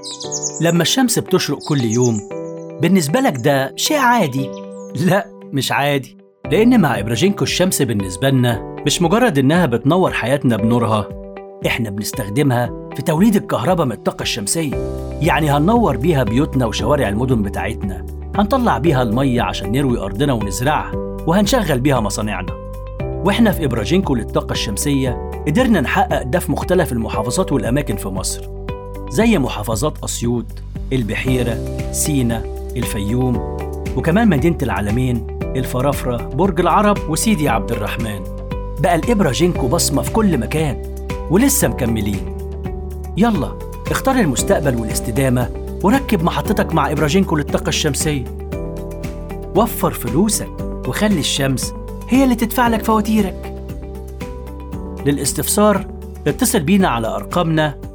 لما الشمس بتشرق كل يوم بالنسبة لك ده شيء عادي لا مش عادي لأن مع إبراجينكو الشمس بالنسبة لنا مش مجرد إنها بتنور حياتنا بنورها إحنا بنستخدمها في توليد الكهرباء من الطاقة الشمسية يعني هننور بيها بيوتنا وشوارع المدن بتاعتنا هنطلع بيها المية عشان نروي أرضنا ونزرعها وهنشغل بيها مصانعنا وإحنا في إبراجينكو للطاقة الشمسية قدرنا نحقق ده في مختلف المحافظات والأماكن في مصر زي محافظات أسيوط البحيرة سينا الفيوم وكمان مدينة العالمين الفرافرة برج العرب وسيدي عبد الرحمن بقى الإبرة جينكو بصمة في كل مكان ولسه مكملين يلا اختار المستقبل والاستدامة وركب محطتك مع إبراجينكو للطاقة الشمسية وفر فلوسك وخلي الشمس هي اللي تدفع لك فواتيرك للاستفسار اتصل بينا على أرقامنا